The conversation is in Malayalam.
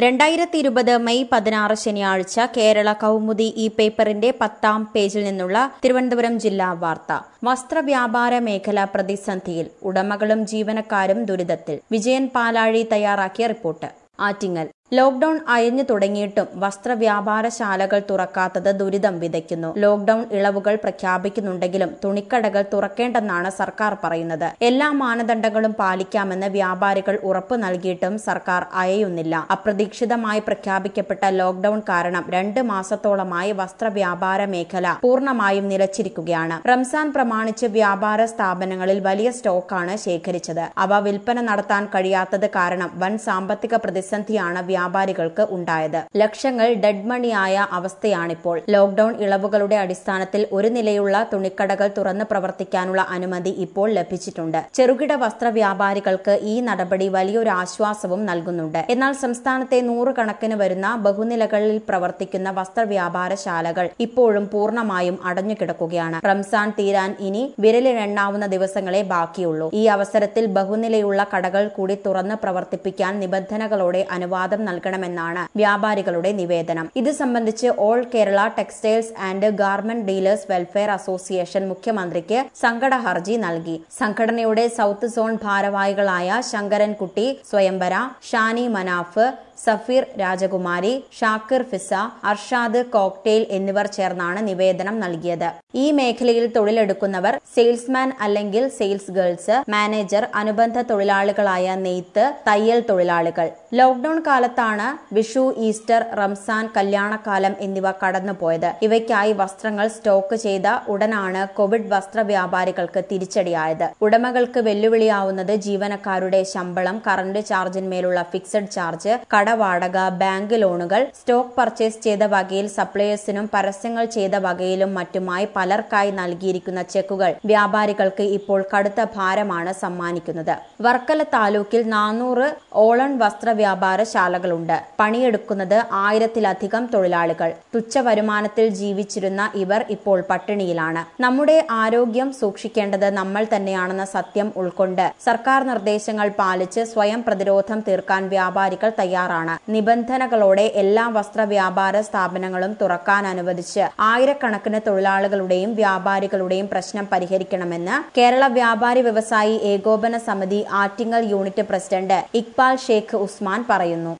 രണ്ടായിരത്തി ഇരുപത് മെയ് പതിനാറ് ശനിയാഴ്ച കേരള കൗമുദി ഈ പേപ്പറിന്റെ പത്താം പേജിൽ നിന്നുള്ള തിരുവനന്തപുരം ജില്ലാ വാർത്ത വസ്ത്രവ്യാപാര മേഖല പ്രതിസന്ധിയിൽ ഉടമകളും ജീവനക്കാരും ദുരിതത്തിൽ വിജയൻ പാലാഴി തയ്യാറാക്കിയ റിപ്പോർട്ട് ആറ്റിങ്ങൽ ലോക്ഡൌൺ അയഞ്ഞു തുടങ്ങിയിട്ടും വസ്ത്രവ്യാപാരശാലകൾ തുറക്കാത്തത് ദുരിതം വിതയ്ക്കുന്നു ലോക്ഡൌൺ ഇളവുകൾ പ്രഖ്യാപിക്കുന്നുണ്ടെങ്കിലും തുണിക്കടകൾ തുറക്കേണ്ടെന്നാണ് സർക്കാർ പറയുന്നത് എല്ലാ മാനദണ്ഡങ്ങളും പാലിക്കാമെന്ന് വ്യാപാരികൾ ഉറപ്പു നൽകിയിട്ടും സർക്കാർ അയയുന്നില്ല അപ്രതീക്ഷിതമായി പ്രഖ്യാപിക്കപ്പെട്ട ലോക്ഡൌൺ കാരണം രണ്ട് മാസത്തോളമായി വസ്ത്രവ്യാപാര മേഖല പൂർണ്ണമായും നിലച്ചിരിക്കുകയാണ് റംസാൻ പ്രമാണിച്ച് വ്യാപാര സ്ഥാപനങ്ങളിൽ വലിയ സ്റ്റോക്കാണ് ശേഖരിച്ചത് അവ വിൽപ്പന നടത്താൻ കഴിയാത്തത് കാരണം വൻ സാമ്പത്തിക പ്രതിസന്ധിയാണ് വ്യാപാരികൾക്ക് ഉണ്ടായത് ലക്ഷങ്ങൾ ഡെഡ് മണിയായ അവസ്ഥയാണിപ്പോൾ ലോക്ഡൌൺ ഇളവുകളുടെ അടിസ്ഥാനത്തിൽ ഒരു നിലയുള്ള തുണിക്കടകൾ തുറന്ന് പ്രവർത്തിക്കാനുള്ള അനുമതി ഇപ്പോൾ ലഭിച്ചിട്ടുണ്ട് ചെറുകിട വസ്ത്ര വ്യാപാരികൾക്ക് ഈ നടപടി വലിയൊരു ആശ്വാസവും നൽകുന്നുണ്ട് എന്നാൽ സംസ്ഥാനത്തെ നൂറുകണക്കിന് വരുന്ന ബഹുനിലകളിൽ പ്രവർത്തിക്കുന്ന വസ്ത്രവ്യാപാരശാലകൾ ഇപ്പോഴും പൂർണ്ണമായും അടഞ്ഞുകിടക്കുകയാണ് റംസാൻ തീരാൻ ഇനി വിരലിലെണ്ണാവുന്ന ദിവസങ്ങളെ ബാക്കിയുള്ളൂ ഈ അവസരത്തിൽ ബഹുനിലയുള്ള കടകൾ കൂടി തുറന്ന് പ്രവർത്തിപ്പിക്കാൻ നിബന്ധനകളോടെ അനുവാദം നൽകണമെന്നാണ് വ്യാപാരികളുടെ നിവേദനം ഇത് സംബന്ധിച്ച് all Kerala textiles and garment dealers welfare association മുഖ്യമന്ത്രിക്ക് സങ്കട ഹർജി നൽകി സംഘടനയുടെ സൌത്ത് സോൺ ഭാരവാഹികളായ ശങ്കരൻകുട്ടി സ്വയംവര ഷാനി മനാഫ് സഫീർ രാജകുമാരി ഷാക്കിർ ഫിസ അർഷാദ് കോക്ടെയിൽ എന്നിവർ ചേർന്നാണ് നിവേദനം നൽകിയത് ഈ മേഖലയിൽ തൊഴിലെടുക്കുന്നവർ സെയിൽസ്മാൻ അല്ലെങ്കിൽ സെയിൽസ് ഗേൾസ് മാനേജർ അനുബന്ധ തൊഴിലാളികളായ നെയ്ത്ത് തയ്യൽ തൊഴിലാളികൾ ലോക്ഡൌൺ കാലത്താണ് വിഷു ഈസ്റ്റർ റംസാൻ കല്യാണക്കാലം എന്നിവ കടന്നുപോയത് ഇവയ്ക്കായി വസ്ത്രങ്ങൾ സ്റ്റോക്ക് ചെയ്ത ഉടനാണ് കോവിഡ് വസ്ത്ര വ്യാപാരികൾക്ക് തിരിച്ചടിയായത് ഉടമകൾക്ക് വെല്ലുവിളിയാവുന്നത് ജീവനക്കാരുടെ ശമ്പളം കറന്റ് ചാർജിന്മേലുള്ള ഫിക്സഡ് ചാർജ് കടവാടക ബാങ്ക് ലോണുകൾ സ്റ്റോക്ക് പർച്ചേസ് ചെയ്ത വകയിൽ സപ്ലയേഴ്സിനും പരസ്യങ്ങൾ ചെയ്ത വകയിലും മറ്റുമായി പലർക്കായി നൽകിയിരിക്കുന്ന ചെക്കുകൾ വ്യാപാരികൾക്ക് ഇപ്പോൾ കടുത്ത ഭാരമാണ് സമ്മാനിക്കുന്നത് വർക്കല താലൂക്കിൽ നാനൂറ് ഓളൺ വസ്ത്ര വ്യാപാരശാലകളുണ്ട് പണിയെടുക്കുന്നത് ആയിരത്തിലധികം തൊഴിലാളികൾ തുച്ഛ വരുമാനത്തിൽ ജീവിച്ചിരുന്ന ഇവർ ഇപ്പോൾ പട്ടിണിയിലാണ് നമ്മുടെ ആരോഗ്യം സൂക്ഷിക്കേണ്ടത് നമ്മൾ തന്നെയാണെന്ന സത്യം ഉൾക്കൊണ്ട് സർക്കാർ നിർദ്ദേശങ്ങൾ പാലിച്ച് സ്വയം പ്രതിരോധം തീർക്കാൻ വ്യാപാരികൾ തയ്യാറാണ് നിബന്ധനകളോടെ എല്ലാ വസ്ത്ര വ്യാപാര സ്ഥാപനങ്ങളും തുറക്കാൻ അനുവദിച്ച് ആയിരക്കണക്കിന് തൊഴിലാളികളുടെയും വ്യാപാരികളുടെയും പ്രശ്നം പരിഹരിക്കണമെന്ന് കേരള വ്യാപാരി വ്യവസായി ഏകോപന സമിതി ആറ്റിങ്ങൽ യൂണിറ്റ് പ്രസിഡന്റ് ഇക്ബാൽ ഷേഖ് ഉസ്മാൻ പറയുന്നു